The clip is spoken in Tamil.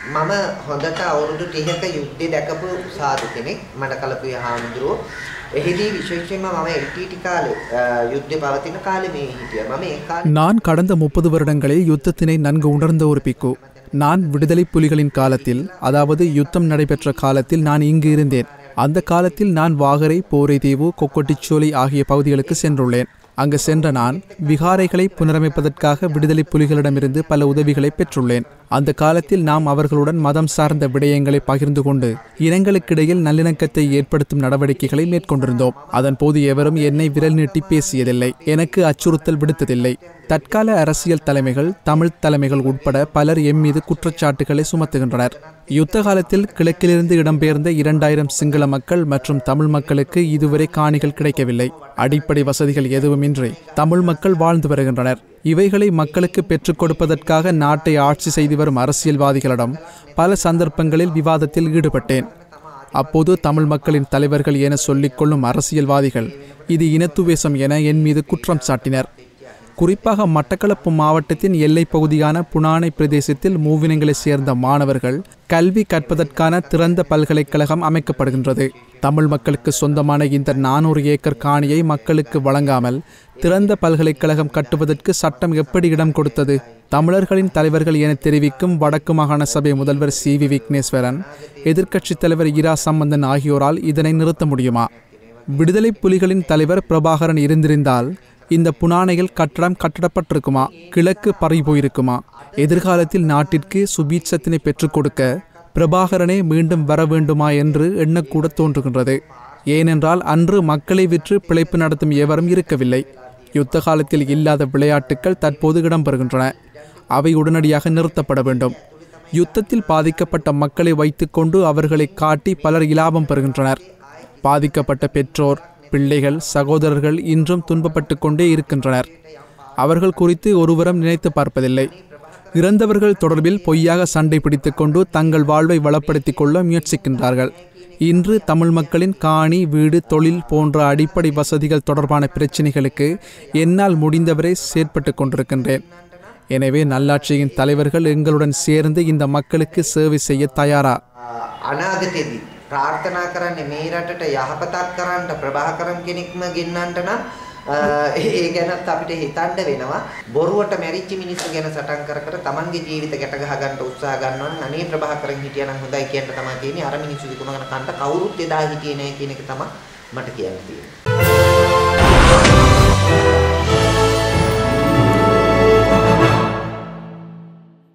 මම හොඳට අවුරුදු 30ක යුද්ධය දැකපු සාදු කෙනෙක් මඩ කලපුවේ හාමුදුරුවෝ. එහිදී විශේෂයෙන්ම මම LTT කාලේ අ, යුද්ධය පවතින කාලේ මේ හිටියා. මම ඒ කාලේ நான் கடந்த முப்பது வருடங்களில் யுத்தத்தினை நன்கு உணர்ந்த ஒரு பிக்கு நான் விடுதலை புலிகளின் காலத்தில் அதாவது யுத்தம் நடைபெற்ற காலத்தில் நான் இங்கு இருந்தேன் அந்த காலத்தில் நான் வாகரை போரைதீவு கொக்கொட்டிச்சோலை ஆகிய பகுதிகளுக்கு சென்றுள்ளேன் அங்கு சென்ற நான் விகாரைகளை புனரமைப்பதற்காக விடுதலை புலிகளிடமிருந்து பல உதவிகளை பெற்றுள்ளேன் அந்த காலத்தில் நாம் அவர்களுடன் மதம் சார்ந்த விடயங்களை பகிர்ந்து கொண்டு இனங்களுக்கிடையில் நல்லிணக்கத்தை ஏற்படுத்தும் நடவடிக்கைகளை மேற்கொண்டிருந்தோம் அதன்போது எவரும் என்னை விரல் நீட்டி பேசியதில்லை எனக்கு அச்சுறுத்தல் விடுத்ததில்லை தற்கால அரசியல் தலைமைகள் தமிழ் தலைமைகள் உட்பட பலர் எம் மீது குற்றச்சாட்டுகளை சுமத்துகின்றனர் யுத்த காலத்தில் கிழக்கிலிருந்து இடம்பெயர்ந்த இரண்டாயிரம் சிங்கள மக்கள் மற்றும் தமிழ் மக்களுக்கு இதுவரை காணிகள் கிடைக்கவில்லை அடிப்படை வசதிகள் எதுவுமின்றி தமிழ் மக்கள் வாழ்ந்து வருகின்றனர் இவைகளை மக்களுக்கு பெற்றுக் கொடுப்பதற்காக நாட்டை ஆட்சி செய்து வரும் அரசியல்வாதிகளிடம் பல சந்தர்ப்பங்களில் விவாதத்தில் ஈடுபட்டேன் அப்போது தமிழ் மக்களின் தலைவர்கள் என சொல்லிக்கொள்ளும் அரசியல்வாதிகள் இது இனத்துவேசம் என என் மீது குற்றம் சாட்டினர் குறிப்பாக மட்டக்களப்பு மாவட்டத்தின் எல்லைப் பகுதியான புனானை பிரதேசத்தில் மூவினங்களைச் சேர்ந்த மாணவர்கள் கல்வி கற்பதற்கான திறந்த பல்கலைக்கழகம் அமைக்கப்படுகின்றது தமிழ் மக்களுக்கு சொந்தமான இந்த நானூறு ஏக்கர் காணியை மக்களுக்கு வழங்காமல் திறந்த பல்கலைக்கழகம் கட்டுவதற்கு சட்டம் எப்படி இடம் கொடுத்தது தமிழர்களின் தலைவர்கள் என தெரிவிக்கும் வடக்கு மாகாண சபை முதல்வர் சி வி விக்னேஸ்வரன் எதிர்க்கட்சித் தலைவர் இரா சம்பந்தன் ஆகியோரால் இதனை நிறுத்த முடியுமா விடுதலை புலிகளின் தலைவர் பிரபாகரன் இருந்திருந்தால் இந்த புனானையில் கட்டடம் கட்டப்பட்டிருக்குமா கிழக்கு பறி போயிருக்குமா எதிர்காலத்தில் நாட்டிற்கு சுபீட்சத்தினை பெற்றுக் கொடுக்க பிரபாகரனே மீண்டும் வர வேண்டுமா என்று எண்ணக்கூட தோன்றுகின்றது ஏனென்றால் அன்று மக்களை விற்று பிழைப்பு நடத்தும் எவரும் இருக்கவில்லை யுத்த காலத்தில் இல்லாத விளையாட்டுக்கள் தற்போது இடம்பெறுகின்றன அவை உடனடியாக நிறுத்தப்பட வேண்டும் யுத்தத்தில் பாதிக்கப்பட்ட மக்களை வைத்துக்கொண்டு அவர்களை காட்டி பலர் இலாபம் பெறுகின்றனர் பாதிக்கப்பட்ட பெற்றோர் பிள்ளைகள் சகோதரர்கள் இன்றும் துன்பப்பட்டு கொண்டே இருக்கின்றனர் அவர்கள் குறித்து ஒருவரும் நினைத்து பார்ப்பதில்லை இறந்தவர்கள் தொடர்பில் பொய்யாக சண்டை பிடித்துக்கொண்டு தங்கள் வாழ்வை வளப்படுத்திக் கொள்ள முயற்சிக்கின்றார்கள் இன்று தமிழ் மக்களின் காணி வீடு தொழில் போன்ற அடிப்படை வசதிகள் தொடர்பான பிரச்சினைகளுக்கு என்னால் முடிந்தவரை செயற்பட்டு கொண்டிருக்கின்றேன் எனவே நல்லாட்சியின் தலைவர்கள் எங்களுடன் சேர்ந்து இந்த மக்களுக்கு சேவை செய்ய தயாரா අනාගතයේදී ප්‍රාර්ථනා කරන්නේ මේ රටට යහපතක් කරන්න ප්‍රභාකරම් කෙනෙක්ම ගෙන්නන්න නම් අ, ඒ ගැනත් අපිට හිතන්න වෙනවා බොරුවට මැරිච්ච මිනිස්සු ගැන සටන් කර කර තමන්ගේ ජීවිත ගැට ගහ ගන්න උත්සාහ ගන්නවා නම් අනේ ප්‍රභාකරන් හිටියනම් හොඳයි කියන්න තමයි තියෙන්නේ අර මිනිස්සු විකුණගෙන කන්ට කවුරුත් එදා හිටියේ නැහැ කියන එක තමයි මට කියන්න තියෙන්නේ